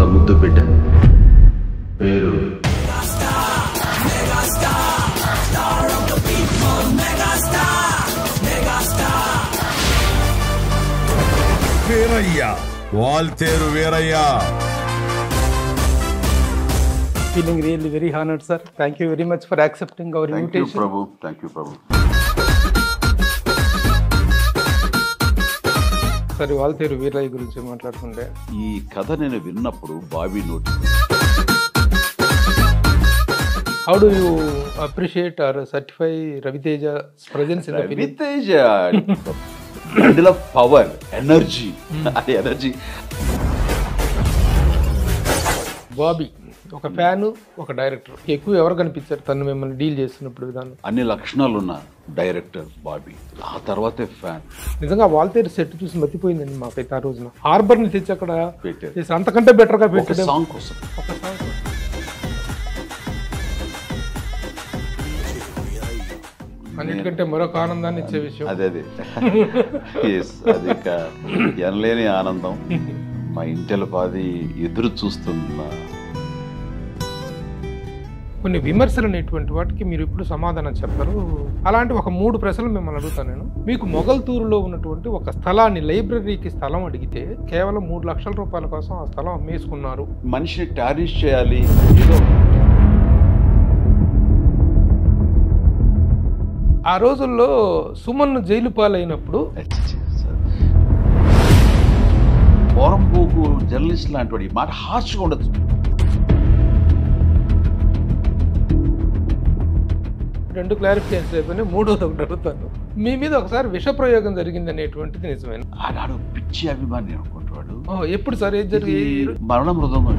ముద్దు బిడ్డ పేరు Veeraiah Waltair Veeraiah feeling really very honored, sir. Thank you very much for accepting our thank you invitation. Prabhu thank you Prabhu సరే వాల్తేరు వీరయ్య గురించి మాట్లాడుతుంటే ఈ కథ నేను విన్నప్పుడు బాబీ నోటి how do you appreciate or certify Raviteja presence in the film vintage bundle of power energy అది energy Bobby ఒక ఫ్యాన్ ఒక డైరెక్టర్ ఎక్కువ ఎవరు కనిపించారు తను మిమ్మల్ని డీల్ చేస్తున్నప్పుడు విధానం అన్ని లక్షణాలు ఉన్న డైరెక్టర్ బాబీ ఆ తర్వాతే ఫ్యాన్ నిజంగా వాల్తేరు సెట్ చూసి మతిపోయిందండి మాకైతే ఆ రోజున హార్బర్ ని తెచ్చి అక్కడ పెట్టారు. చేసి అంతకంటే బెటర్ గా ఒక పెట్టాడు సాంగ్ కోసం ఒక song. అన్నిటికంటే మరొక ఆనందాన్ని ఇచ్చే విషయం అదే అదే ఎస్ అది ఇక ఎనలేని ఆనందం మా ఇంటిల పాది ఎదురు చూస్తున్న కొన్ని విమర్శలు అనేటువంటి వాటికి మీరు ఇప్పుడు సమాధానం చెప్పరు అలాంటి ఒక మూడు ప్రశ్నలు మిమ్మల్ని అడుగుతాను నేను మీకు మొగల్తూరులో ఉన్నటువంటి ఒక స్థలాన్ని లైబ్రరీకి స్థలం అడిగితే కేవలం మూడు లక్షల రూపాయల కోసం ఆ స్థలం అమ్మేసుకున్నారు మనిషిని టారిష్ చేయాలి ఏదో ఆ రోజుల్లో సుమన్ జైలు పాలైనప్పుడు పోరంపోకు జర్నలిస్ట్ లాంటి వాడు ఈ మాట హార్ష్గా ఉండదు రెండు క్లారిఫికేషన్స్ అయిపోయినాయి మూడోది ఒకటి అడుగుతాను మీ మీద ఒకసారి విష ప్రయోగం జరిగింది అనేటువంటిది నిజమైన ఆడాడు పిచ్చి అభిమాని అనుకుంటాడు ఓ, ఎప్పుడు సార్ ఏది జరిగి మరణ మృదంగం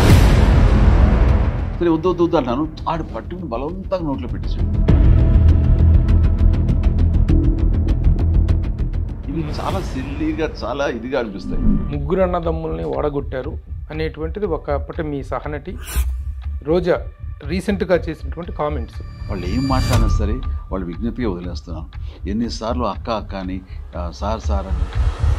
సరే వద్దు వద్దు వద్దు అన్నాను ఆడు పట్టుకుని బలవంతంగా నోట్లో పెట్టేసాడు ఇవి చాలా సిల్లీగా చాలా ఇదిగా అనిపిస్తాయి ముగ్గురు అన్నదమ్ముల్ని ఓడగొట్టారు అనేటువంటిది ఒకప్పటి మీ సహనటి రోజా రీసెంట్గా చేసినటువంటి కామెంట్స్ వాళ్ళు ఏం మాట్లాడినా సరే వాళ్ళు విజ్ఞప్తిగా వదిలేస్తున్నాను ఎన్నిసార్లు అక్క అక్క అని ఆ, సార్ సార్ అని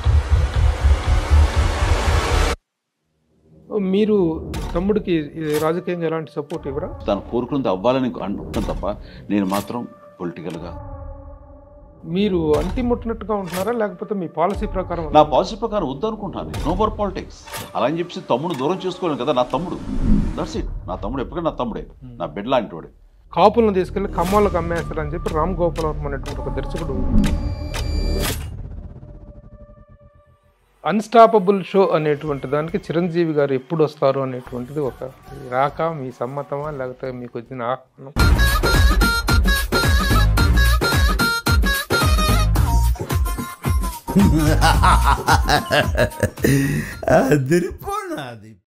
మీరు తమ్ముడికి ఈ రాజకీయంగా ఎలాంటి సపోర్ట్ ఇవ్వరా తను కోరుకున్నది అవ్వాలని అనుకుంటాను తప్ప నేను మాత్రం పొలిటికల్గా మీరు అంటిముట్టినట్టుగా ఉంటున్నారా లేకపోతే మీ పాలసీ ప్రకారం నా పాలసీ ప్రకారం వద్దనుకుంటాను నో మోర్ పాలిటిక్స్ అలా అని చెప్పి తమ్ముడు దూరం చేసుకోలేను కదా నా తమ్ముడు దట్స్ ఇట్ నా తమ్ముడు ఎప్పటికీ నా తమ్ముడే నా బిడ్డ లాంటి వాడే కాపులను తీసుకెళ్లి ఖమ్మాలకు అమ్మేస్తారని చెప్పి రామ్ గోపాల్ వర్మ అనేటువంటి ఒక దర్శకుడు అన్స్టాపబుల్ షో అనేటువంటి దానికి చిరంజీవి గారు ఎప్పుడు వస్తారు అనేటువంటిది ఒక రాక మీ సమ్మతమా లేకపోతే మీకు వచ్చిన ఆహ్వానం అదిరిపోనాది